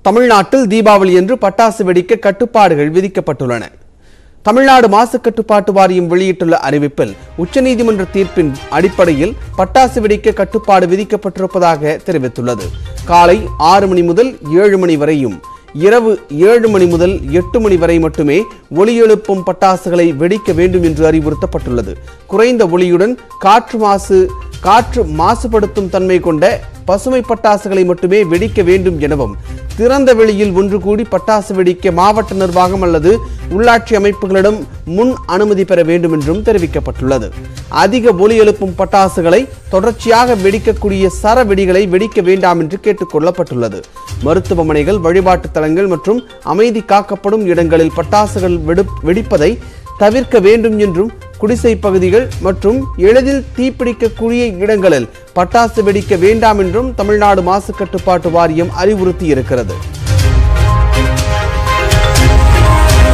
தமிழ்நாட்டில் தீபாவளி என்று பட்டாசு வெடிக்க கட்டுப்பாடுகள் விதிக்கப்பட்டுள்ளன தமிழ்நாடு மாசு கட்டுப்பாட்டு வாரியம் வெளியிட்டுள்ள அறிவிப்பில் உச்சநீதிமன்ற தீர்ப்பின் அடிப்படையில் பட்டாசு வெடிக்க கட்டுப்பாடு விதிக்கப்பட்டிருப்பதாக தெரிவித்துள்ளது காலை ஆறு மணி முதல் ஏழு மணி வரையும் இரவு ஏழு மணி முதல் எட்டு மணி வரை மட்டுமே ஒலி எழுப்பும் பட்டாசுகளை வெடிக்க வேண்டும் என்று அறிவுறுத்தப்பட்டுள்ளது குறைந்த ஒலியுடன் காற்று மாசு காற்று மாசுபடுத்தும் தன்மை கொண்ட பசுமை பட்டாசுகளை மட்டுமே வெடிக்க வேண்டும் எனவும் திறந்த வெளியில் ஒன்று கூடி பட்டாசு வெடிக்க மாவட்ட நிர்வாகம் அல்லது உள்ளாட்சி அமைப்புகளிடம் முன் அனுமதி பெற வேண்டும் என்றும் தெரிவிக்கப்பட்டுள்ளது அதிக ஒலி எழுப்பும் பட்டாசுகளை தொடர்ச்சியாக வெடிக்கக்கூடிய சர வெடிகளை வெடிக்க வேண்டாம் என்று கேட்டுக் கொள்ளப்பட்டுள்ளது மருத்துவமனைகள் வழிபாட்டு தலங்கள் மற்றும் அமைதி காக்கப்படும் இடங்களில் பட்டாசுகள் வெடு வெடிப்பதை தவிர்க்க வேண்டும் என்றும் குடிசை பகுதிகள் மற்றும் எளிதில் தீப்பிடிக்கக்கூடிய இடங்களில் பட்டாசு வெடிக்க வேண்டாம் என்றும் தமிழ்நாடு மாசு கட்டுப்பாட்டு வாரியம் அறிவுறுத்தி இருக்கிறது